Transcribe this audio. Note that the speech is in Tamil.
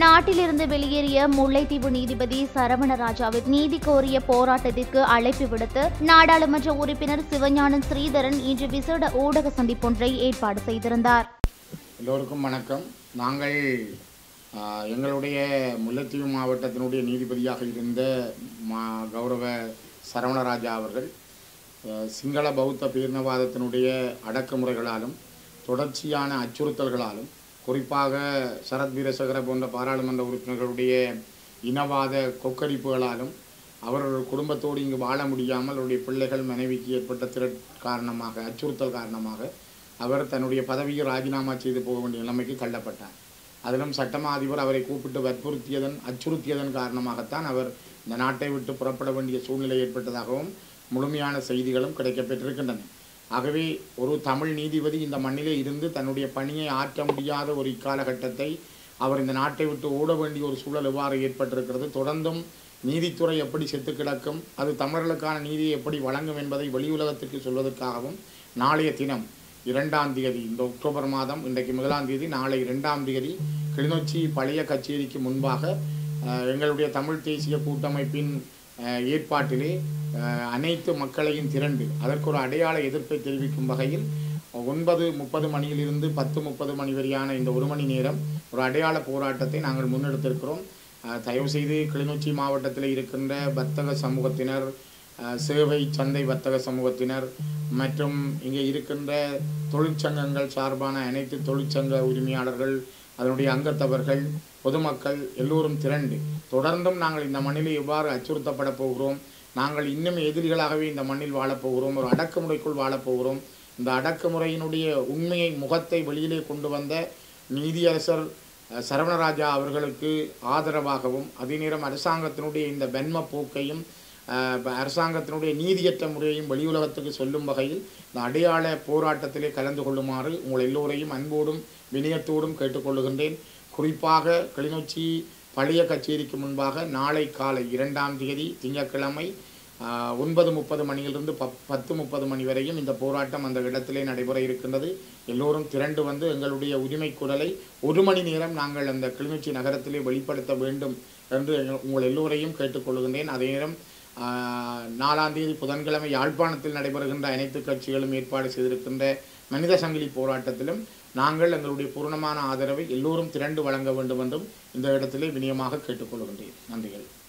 நாட்டிலிருந்து வெளியேறிய முல்லைத்தீவு நீதிபதி சரவணராஜாவின் நீதி கோரிய போராட்டத்திற்கு அழைப்பு விடுத்து நாடாளுமன்ற உறுப்பினர் சிவஞானம் ஸ்ரீதரன் இன்று விசேட ஊடக சந்திப்பொன்றை ஏற்பாடு செய்திருந்தார் எல்லோருக்கும் வணக்கம் நாங்கள் ஆ, எங்களுடைய முல்லைத்தீவு மாவட்டத்தினுடைய நீதிபதியாக இருந்த மா கௌரவ சரவணராஜா அவர்கள் ஆ, சிங்கள பௌத்த பேரினவாதத்தினுடைய அடக்குமுறைகளாலும் தொடர்ச்சியான அச்சுறுத்தல்களாலும் குறிப்பாக சரத் வீரசகர போன்ற பாராளுமன்ற உறுப்பினர்களுடைய இனவாத கொக்கரிப்புகளாலும் அவர் குடும்பத்தோடு இங்கு வாழ முடியாமல் அவருடைய பிள்ளைகள் மனைவிக்கு ஏற்பட்ட திரட் காரணமாக அச்சுறுத்தல் காரணமாக அவர் தன்னுடைய பதவியை ராஜினாமா செய்து போக வேண்டிய நிலைமைக்கு தள்ளப்பட்டார் அதிலும் சட்டமா அதிபர் அவரை கூப்பிட்டு வற்புறுத்தியதன் அச்சுறுத்தியதன் காரணமாகத்தான் அவர் இந்த நாட்டை விட்டு புறப்பட வேண்டிய சூழ்நிலை ஏற்பட்டதாகவும் முழுமையான செய்திகளும் கிடைக்கப்பெற்றிருக்கின்றன ஆகவே ஒரு தமிழ் நீதிபதி இந்த மண்ணிலே இருந்து தன்னுடைய பணியை ஆற்ற முடியாத ஒரு இக்காலகட்டத்தை அவர் இந்த நாட்டை விட்டு ஓட வேண்டிய ஒரு சூழல் எவ்வாறு ஏற்பட்டிருக்கிறது தொடர்ந்தும் நீதித்துறை எப்படி செத்து கிடக்கும் அது தமிழர்களுக்கான நீதியை எப்படி வழங்கும் என்பதை வெளியுலகத்திற்கு சொல்வதற்காகவும் நாளைய தினம் இரண்டாம் தேதி இந்த அக்டோபர் மாதம் இன்றைக்கு முதலாம் தேதி நாளை இரண்டாம் தேதி கிளிநொச்சி பழைய கச்சேரிக்கு முன்பாக அஹ், எங்களுடைய தமிழ் தேசிய கூட்டமைப்பின் அஹ், ஏற்பாட்டிலே அஹ், அனைத்து மக்களையும் திரண்டு அதற்கு ஒரு அடையாள எதிர்ப்பை தெரிவிக்கும் வகையில் ஒன்பது முப்பது மணியிலிருந்து பத்து முப்பது மணி வரையான இந்த ஒரு மணி நேரம் ஒரு அடையாள போராட்டத்தை நாங்கள் முன்னெடுத்திருக்கிறோம் அஹ், தயவு செய்து கிளிநொச்சி மாவட்டத்தில் இருக்கின்ற வர்த்தக சமூகத்தினர் அஹ், சேவை சந்தை வர்த்தக சமூகத்தினர் மற்றும் இங்கே இருக்கின்ற தொழிற்சங்கங்கள் சார்பான அனைத்து தொழிற்சங்க உரிமையாளர்கள் அதனுடைய அங்கத்தவர்கள் பொதுமக்கள் எல்லோரும் திரண்டு தொடர்ந்தும் நாங்கள் இந்த மண்ணில் எவ்வாறு அச்சுறுத்தப்பட போகிறோம் நாங்கள் இன்னும் எதிரிகளாகவே இந்த மண்ணில் வாழப்போகிறோம் ஒரு அடக்குமுறைக்குள் வாழப்போகிறோம் இந்த அடக்குமுறையினுடைய உண்மையை முகத்தை வெளியிலே கொண்டு வந்த நீதியரசர் அஹ், சரவணராஜா அவர்களுக்கு ஆதரவாகவும் அதே நேரம் அரசாங்கத்தினுடைய இந்த வெண்ம போக்கையும் அஹ், ப- அரசாங்கத்தினுடைய நீதியற்ற முறையையும் வெளியுலகத்துக்கு சொல்லும் வகையில் இந்த அடையாள போராட்டத்திலே கலந்து கொள்ளுமாறு உங்கள் எல்லோரையும் அன்போடும் வினயத்தோடும் கேட்டுக்கொள்ளுகின்றேன் குறிப்பாக கிளிநொச்சி பழைய கச்சேரிக்கு முன்பாக நாளை காலை இரண்டாம் தேதி திங்கட்கிழமை ஆஹ், ஒன்பது முப்பது மணியிலிருந்து பப் பத்து முப்பது மணி வரையும் இந்த போராட்டம் அந்த இடத்திலே நடைபெற இருக்கின்றது எல்லோரும் திரண்டு வந்து எங்களுடைய உரிமை குரலை ஒரு மணி நேரம் நாங்கள் அந்த கிளிநொச்சி நகரத்திலே வெளிப்படுத்த வேண்டும் என்று எங்கள் உங்கள் எல்லோரையும் கேட்டுக்கொள்கின்றேன் அதே நேரம் ஆஹ், நாலாம் தேதி புதன்கிழமை யாழ்ப்பாணத்தில் நடைபெறுகின்ற அனைத்து கட்சிகளும் ஏற்பாடு செய்திருக்கின்ற மனித சங்கிலி போராட்டத்திலும் நாங்கள் எங்களுடைய பூரணமான ஆதரவை எல்லோரும் திரண்டு வழங்க வேண்டும் என்றும் இந்த இடத்திலே வினயமாக கேட்டுக்கொள்கின்றேன் நன்றிகள்